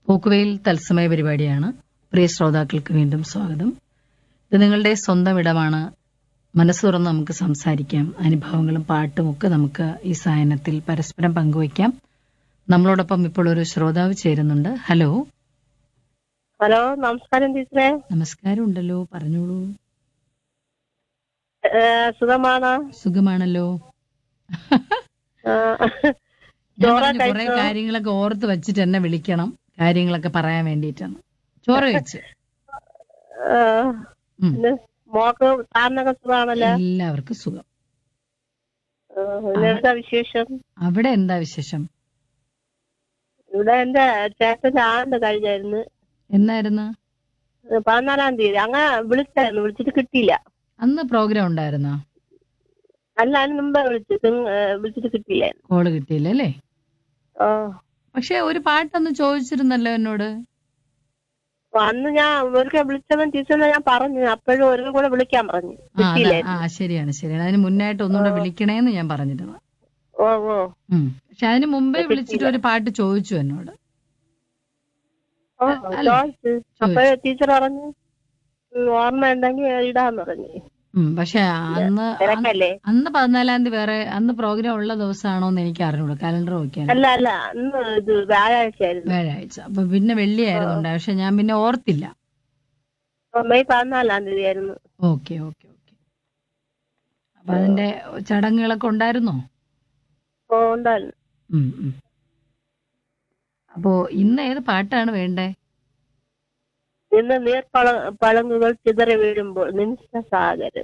പോക്കുവെയിൽ തത്സമയ പരിപാടിയാണ് പ്രിയ ശ്രോതാക്കൾക്ക് വീണ്ടും സ്വാഗതം ഇത് നിങ്ങളുടെ സ്വന്തം ഇടമാണ് മനസ്സ് തുറന്ന് നമുക്ക് സംസാരിക്കാം അനുഭവങ്ങളും പാട്ടും ഒക്കെ നമുക്ക് ഈ സായനത്തിൽ പരസ്പരം പങ്കുവയ്ക്കാം നമ്മളോടൊപ്പം ഇപ്പോൾ ഒരു ശ്രോതാവ് ചേരുന്നുണ്ട് ഹലോ ഹലോ നമസ്കാരം ടീച്ചറെ നമസ്കാരം ഉണ്ടല്ലോ പറഞ്ഞോളൂ ഏ, സുഖമാണോ സുഖമാണല്ലോ ആ, ഞാൻ ചോറ് പറഞ്ഞു കുറെ കഴിച്ചോ? കാര്യങ്ങളൊക്കെ ഓർത്ത് വെച്ചിട്ട് എന്നെ വിളിക്കണം കാര്യങ്ങളൊക്കെ പറയാൻ വേണ്ടിയിട്ടാണ് ചോറ് കഴിച്ച് ആ, ഉം. പിന്നെ മോക്ക് സാറിനൊക്കെ സുഖമാണല്ലോ എല്ലാവർക്കും സുഖം ആ, പിന്നെ എന്താ വിശേഷം അവിടെ എന്താ വിശേഷം ഇവിടെ എന്റെ ചേട്ടന്റെ ആണ്ട് കഴിഞ്ഞായിരുന്നു എന്നായിരുന്നു പതിനാലാം തീയതി അങ്ങനെ വിളിച്ചായിരുന്നു വിളിച്ചിട്ട് കിട്ടിയില്ല അന്ന് പ്രോഗ്രാം ഉണ്ടായിരുന്നോ അല്ല അതിന് മുമ്പേ വിളിച്ചിട്ട് ഏ, വിളിച്ചിട്ട് കിട്ടിയില്ലായിരുന്നു കോള് കിട്ടിയില്ല അല്ലേ ആ പക്ഷെ ഒരു പാട്ടൊന്ന് ചോദിച്ചിരുന്നല്ലോ എന്നോട് അപ്പൊ അന്ന് ഞാൻ ഒരിക്കൽ വിളിച്ചവൻ ടീച്ചറിനെ ഞാൻ പറഞ്ഞു അപ്പോഴും ഒരു കൂടെ വിളിക്കാൻ പറഞ്ഞു ആ അതാ കിട്ടിയില്ലായിരുന്നു ആ ശരിയാണ് ശരിയാണ് അതിന് മുന്നായിട്ട് ഒന്നുകൂടെ വിളിക്കണേന്ന് ഞാൻ പറഞ്ഞിരുന്നു ഓ ഓ ഉം. പക്ഷെ അതിന് മുമ്പേ വിളിച്ചിട്ട് ഒരു പാട്ട് ചോദിച്ചു എന്നോട് ഓ അല്ല. ചോദിച്ചു അപ്പൊ ടീച്ചർ പറഞ്ഞു ഉം, ഓർമ്മ ഉണ്ടെങ്കിൽ ഇടാന്ന് പറഞ്ഞു ഉം, പക്ഷെ അന്ന് തിരക്കല്ലേ അന്ന് പതിനാലാം തീയതി വേറെ അന്ന് പ്രോഗ്രാം ഉള്ള ദിവസമാണോ എന്ന് എനിക്ക് അറിഞ്ഞൂടാ കലണ്ടർ നോക്കിയാൽ അല്ല അല്ല അന്ന് ഇത് വ്യാഴാഴ്ച ആയിരുന്നു വ്യാഴാഴ്ച അപ്പൊ പിന്നെ വെള്ളിയായിരുന്നു ഉണ്ടായത്. പക്ഷെ ഞാൻ പിന്നെ ഓർത്തില്ല മെയ് പതിനാലാം തീയതി ആയിരുന്നു ഓക്കെ ഓക്കെ ഓക്കെ അപ്പൊ അതിന്റെ ചടങ്ങുകളൊക്കെ ഉണ്ടായിരുന്നോ ഓ ഉണ്ടായിരുന്നു ഉം, ഉം. അപ്പോ ഇന്ന് ഏത് പാട്ടാണ് വേണ്ടേ ഇന്ന് നീർപ്പള പളങ്ങുകൾ ചിതറി വീഴുമ്പോൾ നിമിഷ സാഗരൻ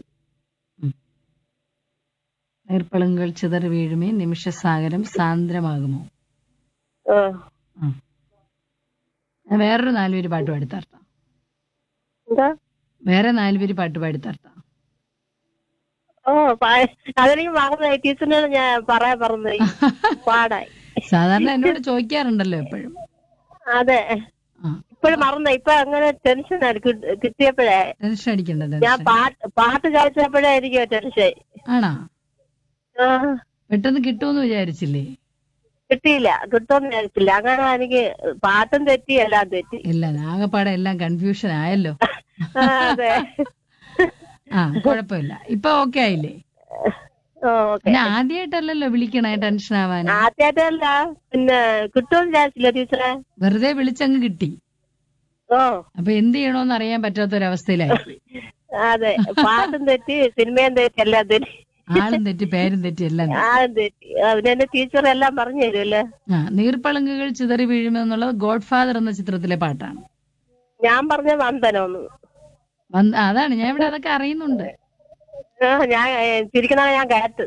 നീർപ്പളുങ്കൾ ചിതറി വീഴുമേ നിമിഷസാഗരം സാന്ദ്രമാകുമോ ഓ ഉം. ഞാൻ വേറൊരു നാലുപേര് പാട്ട് പാടിത്തരട്ടാം എന്താ വേറെ നാലുപേര് പാട്ട് പാടിത്തരട്ടാം ഓ പാ- അതെനിക്ക് മറന്നായി ടീച്ചറിനോട് ഞാൻ പറയാൻ പറഞ്ഞു പാടായി സാധാരണ എന്നോട് ചോദിക്കാറുണ്ടല്ലോ എപ്പോഴും അതെ ആ ഇപ്പോഴും മറന്ന ഇപ്പൊ അങ്ങനെ ടെൻഷൻ കിട്ടിയപ്പോഴേ ടെൻഷൻ അടിക്കണ്ട ഞാൻ ടെൻഷൻ പാട്ട് പാട്ട് ചോദിച്ചപ്പോഴേ എനിക്ക് ടെൻഷൻ ആണാ ആ പെട്ടെന്ന് കിട്ടുമെന്ന് വിചാരിച്ചില്ലേ കിട്ടിയില്ല കിട്ടുമെന്ന് വിചാരിച്ചില്ല അങ്ങനെ എനിക്ക് പാട്ടും തെറ്റി എല്ലാം തെറ്റി ഇല്ല ആകെപ്പാടെ എല്ലാം കൺഫ്യൂഷൻ ആയല്ലോ ആ, അതെ ആ കുഴപ്പമില്ല ഇപ്പൊ ഓക്കെ ആയില്ലേ ഓ ഓക്കെ പിന്നെ ആദ്യമായിട്ടല്ലല്ലോ വിളിക്കണേ ടെൻഷൻ ആവാൻ ആദ്യമായിട്ടല്ല പിന്നെ കിട്ടുമെന്ന് വിചാരിച്ചില്ല ടീച്ചറെ വെറുതെ വിളിച്ചങ്ങ് കിട്ടി ഓ അപ്പൊ എന്ത് ചെയ്യണോന്ന് അറിയാൻ പറ്റാത്തൊരവസ്ഥയിലായി അതെ പാട്ടും തെറ്റി സിനിമയും തെറ്റി എല്ലാം തെറ്റി ആളും തെറ്റി പേരും തെറ്റി എല്ലാം തെറ്റി. ആ തെറ്റി അവന് എന്റെ ടീച്ചർ എല്ലാം പറഞ്ഞു തരുമല്ലേ ആ നീർപ്പളുങ്കുകൾ ചിതറി വീഴുമെന്നുള്ളത് ഗോഡ് ഫാദർ എന്ന ചിത്രത്തിലെ പാട്ടാണ് ഞാൻ പറഞ്ഞ വന്ദനമൊന്ന് വന്ന് അതാണ് ഞാൻ ഇവിടെ അതൊക്കെ അറിയുന്നുണ്ട് ആ, ഞാൻ ഏ, ചിരിക്കണ ഞാൻ കേട്ട്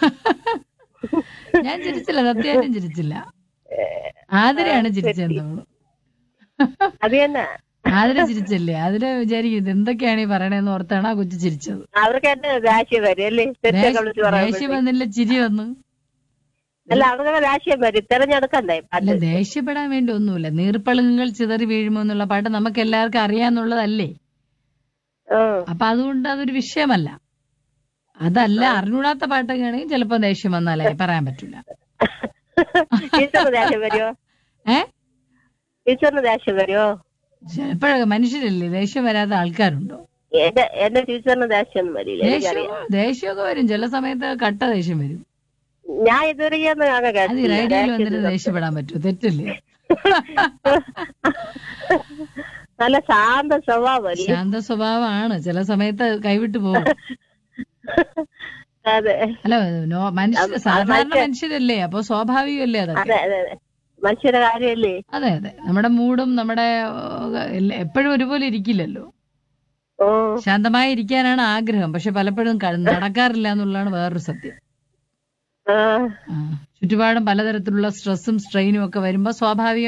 ഞാൻ ചിരിച്ചില്ല സത്യമായിട്ടും ചിരിച്ചില്ല ആതിരയാണ് ചിരിച്ചതെന്ന് തോന്നുന്നു അത് തന്നെ ആതിര ചിരിച്ചല്ലേ ആതിര വിചാരിക്കും ഇത് എന്തൊക്കെയാണ് ഈ പറയണേന്ന് ഓർത്താണ് ആ കൊച്ചു ചിരിച്ചത് അവർക്ക് എന്നെ രാശിയം വരും അല്ലേ തെറ്റൊക്കെ വിളിച്ച് ദേഷ്യം പറയുമ്പോൾ വന്നില്ല ചിരി വന്നു അല്ല അവർക്ക് രാശിയം വരും തെരഞ്ഞെടുക്കണ്ടേ അല്ല പാട്ട് ദേഷ്യപ്പെടാൻ വേണ്ടി ഒന്നുമില്ല നീർപ്പളുങ്കുകൾ ചിതറി വീഴുമോ എന്നുള്ള പാട്ട് നമുക്ക് എല്ലാവർക്കും അറിയാന്നുള്ളതല്ലേ ആ. അപ്പൊ അതുകൊണ്ട് അതൊരു വിഷയമല്ല അതല്ല അറിഞ്ഞൂടാത്ത പാട്ടൊക്കെ ആണെങ്കിൽ ചിലപ്പോ ദേഷ്യം വന്നാലേ പറയാൻ പറ്റൂല ടീച്ചറിന് ദേഷ്യം വരുമോ ഏ ടീച്ചറിന് ദേഷ്യം വരുമോ ചിലപ്പോഴൊക്കെ മനുഷ്യരല്ലേ ദേഷ്യം വരാത്ത ആൾക്കാരുണ്ടോ എന്റെ എന്റെ ടീച്ചറിന് ദേഷ്യം ഒന്നും വരില്ല ദേഷ്യം എനിക്കറിയാം ദേഷ്യമൊക്കെ വരും ചില സമയത്ത് കട്ട ദേഷ്യം വരും ഞാൻ ഇതുവരെയൊന്നും അങ്ങനെ അത് ഈ കേട്ടില്ല റേഡിയോയിൽ ദേഷ്യം വന്നിട്ട് ദേഷ്യപ്പെടാൻ പറ്റുമോ തെറ്റല്ലേ നല്ല ശാന്ത സ്വഭാവമല്ലേ ശാന്ത സ്വഭാവമാണ് ചില സമയത്ത് കൈവിട്ട് പോകും അതെ അല്ല നോ മനുഷ്യ അത് സാധാരണ മനുഷ്യ- മനുഷ്യരല്ലേ അപ്പൊ സ്വാഭാവികമല്ലേ അതൊക്കെ അതെ അതെ അതെ മനുഷ്യരുടെ കാര്യമല്ലേ അതെ അതെ നമ്മുടെ മൂഡും നമ്മുടെ എപ്പോഴും ഒരുപോലെ ഇരിക്കില്ലല്ലോ ഓ ശാന്തമായി ഇരിക്കാനാണ് ആഗ്രഹം പക്ഷെ പലപ്പോഴും ക- നടക്കാറില്ല എന്നുള്ളതാണ് വേറൊരു സത്യം ആ ആ, ചുറ്റുപാടും പലതരത്തിലുള്ള സ്ട്രെസ്സും സ്ട്രെയിനും ഒക്കെ വരുമ്പോൾ സ്വാഭാവിക